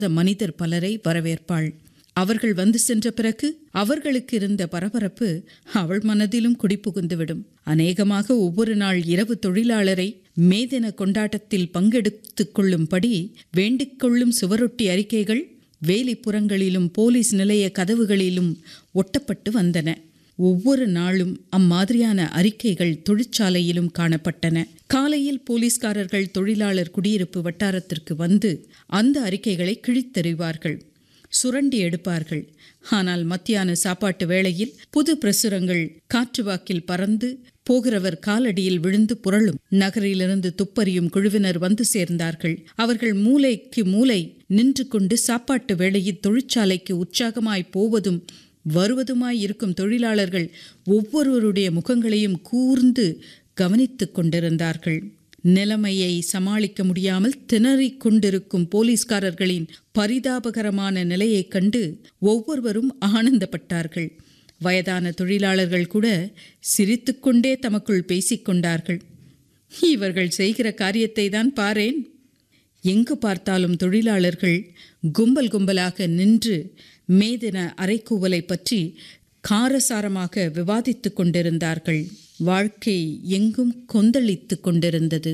மனிதர் பலரை வரவேற்பாள் அவர்கள் வந்து சென்ற பிறகு அவர்களுக்கு இருந்த பரபரப்பு அவள் மனதிலும் குடிபுகுந்துவிடும் அநேகமாக ஒவ்வொரு நாள் இரவு தொழிலாளரை மேதின கொண்டாட்டத்தில் பங்கெடுத்துக் கொள்ளும்படி வேண்டிக் கொள்ளும் சுவரொட்டி அறிக்கைகள் வேலிப்புறங்களிலும் போலீஸ் நிலைய கதவுகளிலும் ஒட்டப்பட்டு வந்தன ஒவ்வொரு நாளும் அம்மாதிரியான அறிக்கைகள் தொழிற்சாலையிலும் காணப்பட்டன காலையில் போலீஸ்காரர்கள் தொழிலாளர் குடியிருப்பு வட்டாரத்திற்கு வந்து அந்த அறிக்கைகளை கிழித்தெறிவார்கள் சுரண்டி எடுப்பார்கள் ஆனால் மத்தியான சாப்பாட்டு வேளையில் புது பிரசுரங்கள் காற்று வாக்கில் பறந்து போகிறவர் காலடியில் விழுந்து புரளும் நகரிலிருந்து துப்பறியும் குழுவினர் வந்து சேர்ந்தார்கள் அவர்கள் மூலைக்கு மூலை நின்று கொண்டு சாப்பாட்டு வேளையில் தொழிற்சாலைக்கு உற்சாகமாய் போவதும் வருவதுமாய் இருக்கும் தொழிலாளர்கள் ஒவ்வொருவருடைய முகங்களையும் கூர்ந்து கவனித்துக் கொண்டிருந்தார்கள் நிலைமையை சமாளிக்க முடியாமல் திணறிக் கொண்டிருக்கும் போலீஸ்காரர்களின் பரிதாபகரமான நிலையைக் கண்டு ஒவ்வொருவரும் ஆனந்தப்பட்டார்கள் வயதான தொழிலாளர்கள் கூட சிரித்துக்கொண்டே தமக்குள் பேசிக்கொண்டார்கள் இவர்கள் செய்கிற காரியத்தை தான் பாரேன் எங்கு பார்த்தாலும் தொழிலாளர்கள் கும்பல் கும்பலாக நின்று மேதின அரைக்கூவலை பற்றி காரசாரமாக விவாதித்துக் கொண்டிருந்தார்கள் வாழ்க்கை எங்கும் கொந்தளித்து கொண்டிருந்தது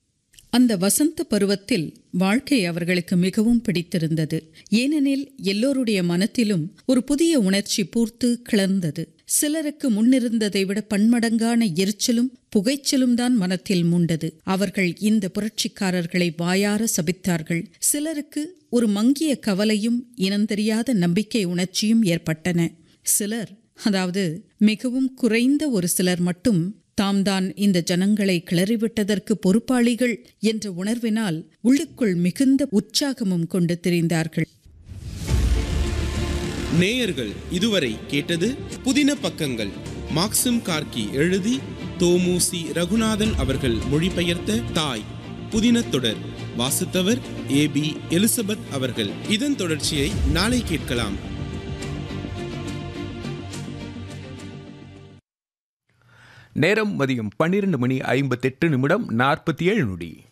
அந்த வசந்த பருவத்தில் வாழ்க்கை அவர்களுக்கு மிகவும் பிடித்திருந்தது ஏனெனில் எல்லோருடைய மனத்திலும் ஒரு புதிய உணர்ச்சி பூர்த்து கிளர்ந்தது சிலருக்கு முன்னிருந்ததை விட பன்மடங்கான எரிச்சலும் புகைச்சலும் தான் மனத்தில் மூண்டது அவர்கள் இந்த புரட்சிக்காரர்களை வாயார சபித்தார்கள் சிலருக்கு ஒரு மங்கிய கவலையும் இனந்தெரியாத நம்பிக்கை உணர்ச்சியும் ஏற்பட்டன சிலர் அதாவது மிகவும் குறைந்த ஒரு சிலர் மட்டும் தாம் தான் இந்த ஜனங்களை கிளறிவிட்டதற்கு பொறுப்பாளிகள் என்ற உணர்வினால் உள்ளுக்குள் மிகுந்த உற்சாகமும் கொண்டு திரிந்தார்கள் நேயர்கள் இதுவரை கேட்டது புதின பக்கங்கள் மாக்சிம் கார்கி எழுதி தோமுசி ரகுநாதன் அவர்கள் மொழிபெயர்த்த தாய் புதின தொடர் வாசித்தவர் ஏ பி எலிசபெத் அவர்கள் இதன் தொடர்ச்சியை நாளை கேட்கலாம் நேரம் மதியம் பன்னிரண்டு மணி ஐம்பத்தெட்டு நிமிடம் நாற்பத்தி ஏழு நொடி